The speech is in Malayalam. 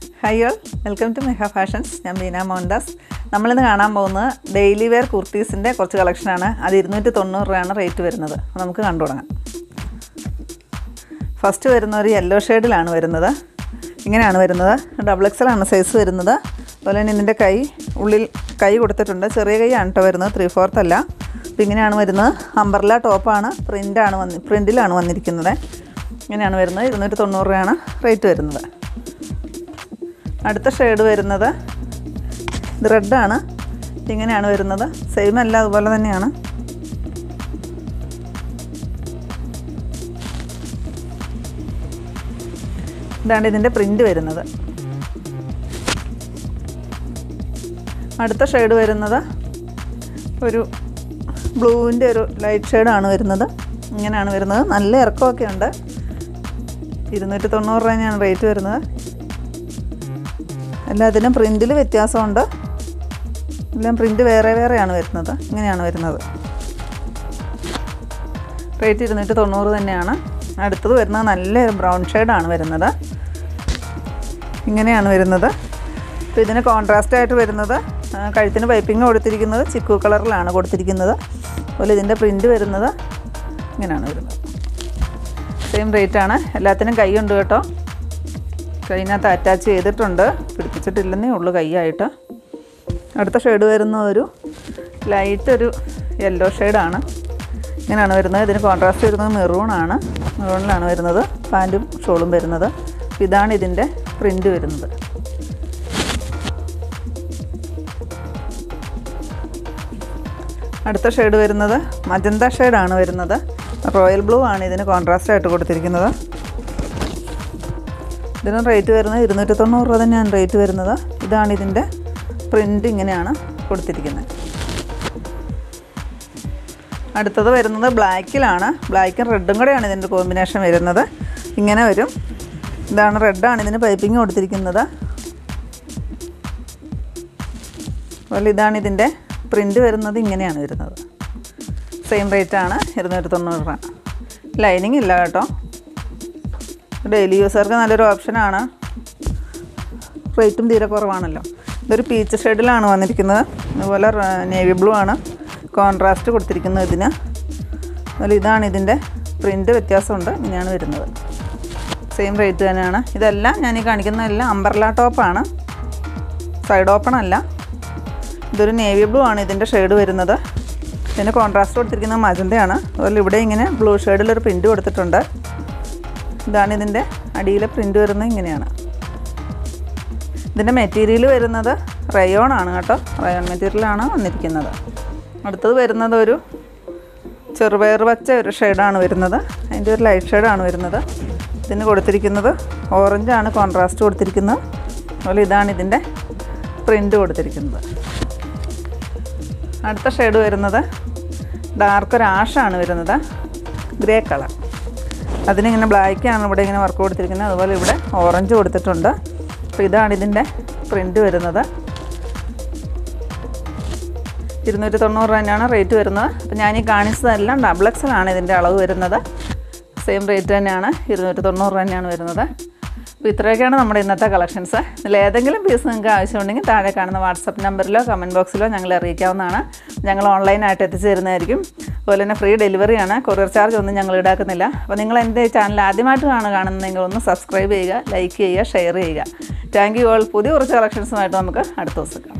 hi all welcome to Meha fashions ഞാൻ ബീന മോഹൻദാസ് നമ്മളിന്ന് കാണാൻ പോകുന്നത് ഡെയിലി വെയർ കുർത്തീസിൻ്റെ കുറച്ച് കളക്ഷനാണ് അത് ഇരുന്നൂറ്റി തൊണ്ണൂറ് രൂപയാണ് റേറ്റ് വരുന്നത് അപ്പോൾ നമുക്ക് കണ്ടു തുടങ്ങാം ഫസ്റ്റ് വരുന്ന ഒരു യെല്ലോ ഷെയ്ഡിലാണ് വരുന്നത് ഇങ്ങനെയാണ് വരുന്നത് ഡബിൾ എക്സൽ ആണ് സൈസ് വരുന്നത് അതുപോലെ തന്നെ ഇതിൻ്റെ കൈ ഉള്ളിൽ കൈ കൊടുത്തിട്ടുണ്ട് ചെറിയ കൈ ആണ് കേട്ടോ വരുന്നത് ത്രീ ഫോർത്ത് അല്ല അപ്പോൾ ഇങ്ങനെയാണ് വരുന്നത് അമ്പർല ടോപ്പാണ് പ്രിൻ്റാണ് വന്ന് പ്രിൻറ്റിലാണ് വന്നിരിക്കുന്നത് ഇങ്ങനെയാണ് വരുന്നത് ഇരുന്നൂറ്റി തൊണ്ണൂറ് രൂപയാണ് റേറ്റ് വരുന്നത് അടുത്ത ഷെയ്ഡ് വരുന്നത് ഇത് റെഡാണ് ഇങ്ങനെയാണ് വരുന്നത് സെയിം അല്ല അതുപോലെ തന്നെയാണ് ഇതാണ് ഇതിൻ്റെ പ്രിൻ്റ് വരുന്നത് അടുത്ത ഷെയ്ഡ് വരുന്നത് ഒരു ബ്ലൂവിൻ്റെ ഒരു ലൈറ്റ് ഷെയ്ഡാണ് വരുന്നത് ഇങ്ങനെയാണ് വരുന്നത് നല്ല ഇറക്കമൊക്കെ ഉണ്ട് ഇരുന്നൂറ്റി തൊണ്ണൂറ് രൂപ തന്നെയാണ് റേറ്റ് വരുന്നത് എല്ലാത്തിനും പ്രിൻറ്റിൽ വ്യത്യാസമുണ്ട് എല്ലാം പ്രിൻറ്റ് വേറെ വേറെയാണ് വരുന്നത് ഇങ്ങനെയാണ് വരുന്നത് റേറ്റ് ഇരുന്നൂറ്റി തൊണ്ണൂറ് തന്നെയാണ് അടുത്തത് വരുന്നത് നല്ല ബ്രൗൺ ഷെയ്ഡാണ് വരുന്നത് ഇങ്ങനെയാണ് വരുന്നത് അപ്പോൾ ഇതിന് കോൺട്രാസ്റ്റ് ആയിട്ട് വരുന്നത് ആ, കഴുത്തിന് പൈപ്പിംഗ് കൊടുത്തിരിക്കുന്നത് ചിക്കു കളറിലാണ് കൊടുത്തിരിക്കുന്നത് അതുപോലെ ഇതിൻ്റെ പ്രിൻറ്റ് വരുന്നത് ഇങ്ങനെയാണ് വരുന്നത് സെയിം റേറ്റാണ് എല്ലാത്തിനും കൈ ഉണ്ട് കേട്ടോ കൈനകത്ത് അറ്റാച്ച് ചെയ്തിട്ടുണ്ട് പിടിപ്പിച്ചിട്ടില്ലെന്നേ ഉള്ളൂ കൈയായിട്ട് അടുത്ത ഷെയ്ഡ് വരുന്ന ഒരു ലൈറ്റ് ഒരു യെല്ലോ ഷെയ്ഡാണ് ഇങ്ങനെയാണ് വരുന്നത് ഇതിന് കോൺട്രാസ്റ്റ് വരുന്നത് മെറൂണാണ് മെറൂണിലാണ് വരുന്നത് പാൻറ്റും ഷോളും വരുന്നത് ഇതാണ് ഇതിൻ്റെ പ്രിൻ്റ് വരുന്നത് അടുത്ത ഷെയ്ഡ് വരുന്നത് മജന്ത ഷെയ്ഡാണ് വരുന്നത് റോയൽ ബ്ലൂ ആണ് ഇതിന് കോൺട്രാസ്റ്റ് ആയിട്ട് കൊടുത്തിരിക്കുന്നത് ഇതിന് റേറ്റ് വരുന്നത് ഇരുന്നൂറ്റി തൊണ്ണൂറ് രൂപ തന്നെയാണ് റേറ്റ് വരുന്നത് ഇതാണ് ഇതിൻ്റെ പ്രിൻ്റ് ഇങ്ങനെയാണ് കൊടുത്തിരിക്കുന്നത് അടുത്തത് വരുന്നത് ബ്ലാക്കിലാണ് ബ്ലാക്കും റെഡും കൂടെയാണ് ഇതിൻ്റെ കോമ്പിനേഷൻ വരുന്നത് ഇങ്ങനെ വരും ഇതാണ് റെഡാണ് ഇതിന് പൈപ്പിംഗ് കൊടുത്തിരിക്കുന്നത് അതുപോലെ ഇതാണ് ഇതിൻ്റെ പ്രിൻ്റ് വരുന്നത് ഇങ്ങനെയാണ് വരുന്നത് സെയിം റേറ്റാണ് ഇരുന്നൂറ്റി തൊണ്ണൂറ് രൂപ ലൈനിങ് ഇല്ല കേട്ടോ ഡെയിലി യൂസർക്ക് നല്ലൊരു ഓപ്ഷനാണ് റേറ്റും തീരെ കുറവാണല്ലോ ഇതൊരു പീച്ച് ഷെയ്ഡിലാണ് വന്നിരിക്കുന്നത് അതുപോലെ നേവി ബ്ലൂ ആണ് കോൺട്രാസ്റ്റ് കൊടുത്തിരിക്കുന്നത് ഇതിന് അതുപോലെ ഇതാണ് ഇതിൻ്റെ പ്രിൻ്റ് വ്യത്യാസമുണ്ട് ഇങ്ങനെയാണ് വരുന്നത് സെയിം റേറ്റ് തന്നെയാണ് ഇതെല്ലാം ഞാൻ ഈ കാണിക്കുന്നതെല്ലാം അമ്പർല ടോപ്പാണ് സൈഡ് ഓപ്പൺ അല്ല ഇതൊരു നേവി ബ്ലൂ ആണ് ഇതിൻ്റെ ഷെയ്ഡ് വരുന്നത് ഇതിന് കോൺട്രാസ്റ്റ് കൊടുത്തിരിക്കുന്നത് മജന്തയാണ് അതുപോലെ ഇവിടെ ഇങ്ങനെ ബ്ലൂ ഷെയ്ഡിലൊരു പ്രിൻ്റ് കൊടുത്തിട്ടുണ്ട് ഇതാണ് ഇതിൻ്റെ അടിയിലെ പ്രിൻ്റ് വരുന്നത് ഇങ്ങനെയാണ് ഇതിൻ്റെ മെറ്റീരിയൽ വരുന്നത് റയോൺ ആണ് കേട്ടോ റയോൺ മെറ്റീരിയലാണ് വന്നിരിക്കുന്നത് അടുത്തത് വരുന്നത് ഒരു ചെറുപയർ പച്ച ഒരു ഷെയ്ഡാണ് വരുന്നത് അതിൻ്റെ ഒരു ലൈറ്റ് ഷെയ്ഡാണ് വരുന്നത് ഇതിന് കൊടുത്തിരിക്കുന്നത് ഓറഞ്ചാണ് കോൺട്രാസ്റ്റ് കൊടുത്തിരിക്കുന്നത് അതുപോലെ ഇതാണ് ഇതിൻ്റെ പ്രിൻ്റ് കൊടുത്തിരിക്കുന്നത് അടുത്ത ഷെയ്ഡ് വരുന്നത് ഡാർക്ക് ഒരു ആഷാണ് വരുന്നത് ഗ്രേ കളർ അതിനിങ്ങനെ ബ്ലാക്കാണ് ഇവിടെ ഇങ്ങനെ വർക്ക് കൊടുത്തിരിക്കുന്നത് അതുപോലെ ഇവിടെ ഓറഞ്ച് കൊടുത്തിട്ടുണ്ട് അപ്പോൾ ഇതാണ് ഇതിൻ്റെ പ്രിൻ്റ് വരുന്നത് ഇരുന്നൂറ്റി തൊണ്ണൂറ് രൂപ തന്നെയാണ് റേറ്റ് വരുന്നത് അപ്പോൾ ഞാൻ ഈ കാണിച്ചതെല്ലാം ഡബിൾ എക്സലാണ് ഇതിൻ്റെ അളവ് വരുന്നത് സെയിം റേറ്റ് തന്നെയാണ് ഇരുന്നൂറ്റി തൊണ്ണൂറ് രൂപ തന്നെയാണ് വരുന്നത് അപ്പോൾ ഇത്രയൊക്കെയാണ് നമ്മുടെ ഇന്നത്തെ കളക്ഷൻസ് ഇതിൽ ഏതെങ്കിലും പീസ് നിങ്ങൾക്ക് ആവശ്യമുണ്ടെങ്കിൽ താഴെ കാണുന്ന വാട്സപ്പ് നമ്പറിലോ കമൻറ്റ് ബോക്സിലോ ഞങ്ങളെ അറിയിക്കാവുന്നതാണ് ഞങ്ങൾ ഓൺലൈനായിട്ട് എത്തിച്ചു തരുന്നതായിരിക്കും അതുപോലെ തന്നെ ഫ്രീ ഡെലിവറിയാണ് കൊറിയർ ചാർജ് ഒന്നും ഞങ്ങൾ ഈടാക്കുന്നില്ല അപ്പോൾ നിങ്ങൾ എൻ്റെ ചാനൽ ആദ്യമായിട്ടാണ് കാണുന്നതെങ്കിൽ ഒന്ന് സബ്സ്ക്രൈബ് ചെയ്യുക ലൈക്ക് ചെയ്യുക ഷെയർ ചെയ്യുക താങ്ക് യു ഓൾ പുതിയ കുറച്ച് കളക്ഷൻസുമായിട്ട് നമുക്ക് അടുത്ത ദിവസം കാണാം